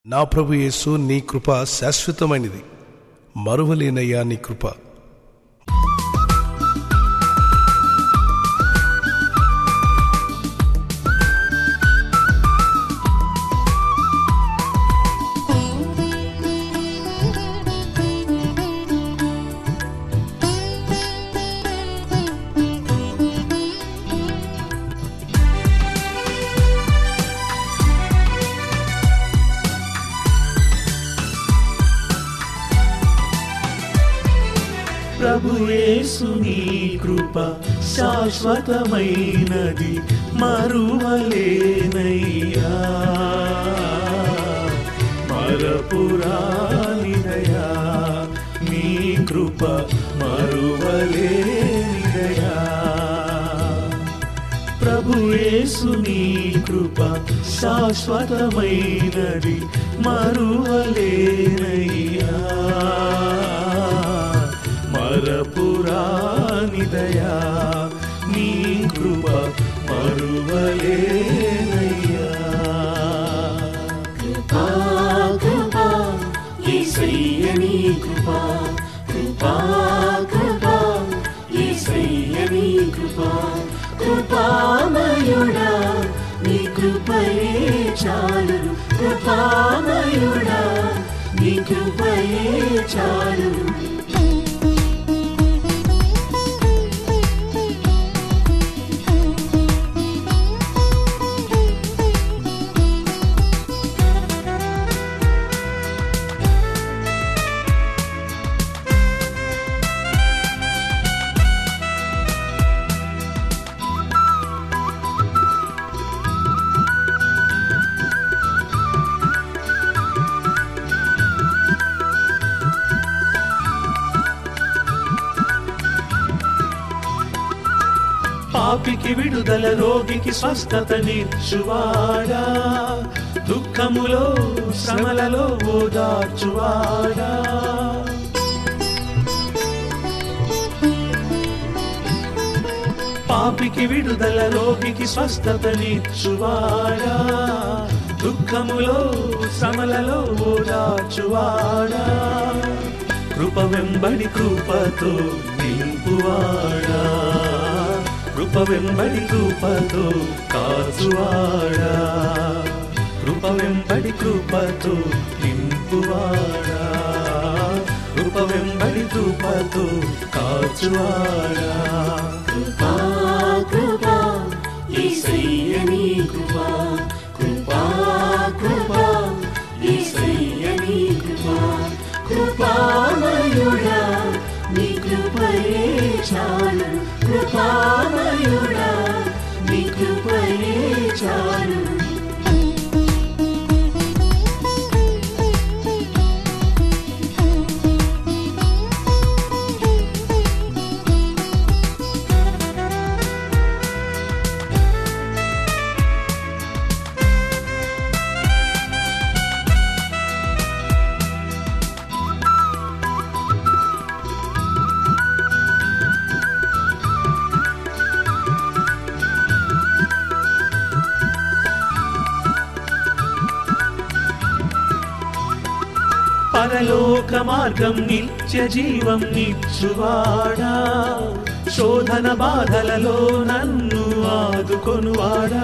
నా ప్రభు యేసు నీ కృప శాశ్వతమైనది మరువలేనయ్యా నీ కృప ప్రభుయేసు నీ కృప శాశ్వతమైనది మరువలేనయ్యా మరపురానిదయా నీ కృప మరువలేనిదయా ప్రభుయేసు నీ కృప శాశ్వతమైనది మరువలేనయ్యా మరపురానిదయా నీ కృప మరువలేనయ్యా కృపా కృపా యేసయ్య నీ కృపా కృపా కృపా యేసయ్య నీ కృపా కృపామయుడా నీ కృపయే చాలును కృపామయుడా నీ కృపయే చాలును పాపికి విడుదల రోగికి స్వస్థత నిచ్చువాడా దుఃఖములో శ్రమలలో ఓదార్చువాడా పాపికి విడుదల రోగికి స్వస్థత నిచ్చువాడా దుఃఖములో శ్రమలలో ఓదార్చువాడా కృప వెంబడి కృపతో నింపువాడా కృప వెంబడి కృపతో కాచువాడా కృప వెంబడి కృపతో నింపువాడా కృప వెంబడి కృపతో కాచువాడా కృపా కృపా యేసయ్య నీ కృపా కృపా కృపా యేసయ్య నీ కృపా కృపామయుడా నీ కృపయే చాలు కృపామయుడా నీ కృపయే చాలు పరలోక మార్గం నిత్య జీవం నిచ్చువాడా శోధన బాధలలో నన్ను ఆదుకొనువాడా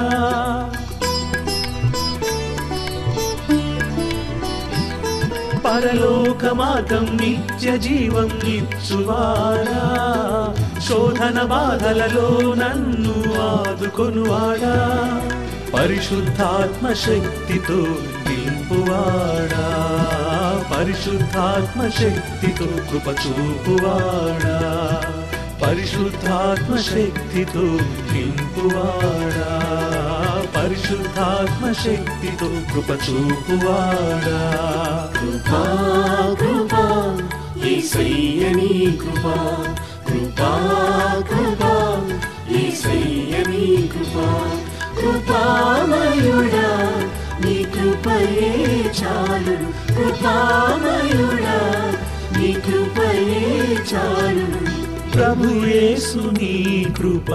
పరలోక మార్గం నిత్య జీవం నిచ్చువాడా శోధన బాధలలో నన్ను ఆదుకొనువాడా పరిశుద్ధాత్మ శక్తితో నింపువాడా పరిశుద్ధాత్మ శక్తితో కృప చూపువాడా పరిశుద్ధాత్మ శక్తితో నింపువాడా పరిశుద్ధాత్మ శక్తితో కృప చూపువాడా కృపా కృపా యేసయ్య నీ కృపా కృపా కృపా యేసయ్య నీ కృపా కృపామయుడా నీ కృపయే చాలు కృపామయుడా నీ కృపయే చాలు ప్రభుయేసు నీ కృప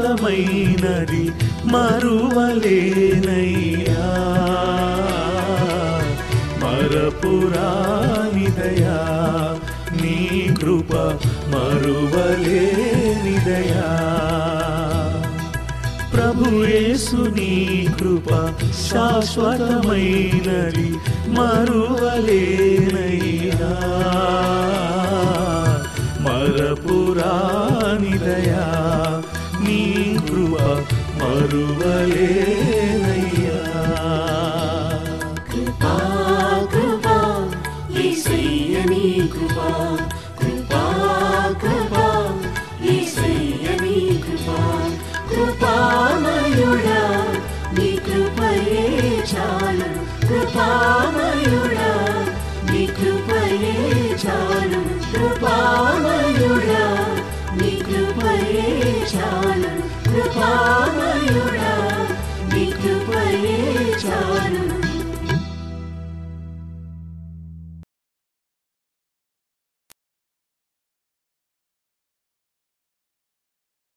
శాశ్వతమైనది మరువలేనయ్యా మరపురానిదయా నీ కృప మరువలేనిదయా ప్రభు యేసు నీ కృప శాశ్వతమైనది మరువలేనయ్యా మరపురానిదయా నీ కృప మరువలేనయ్యా కృపా కృపా యేసయ్య నీ కృపా కృపా కృపా యేసయ్య నీ కృపా కృపామయుడా నీ కృపయే చాలు కృపామయుడా నీ కృపయే చాలు కృపామయుడా నీ కృపయే చాలు కృపామయుడా నీ కృపయే చాలు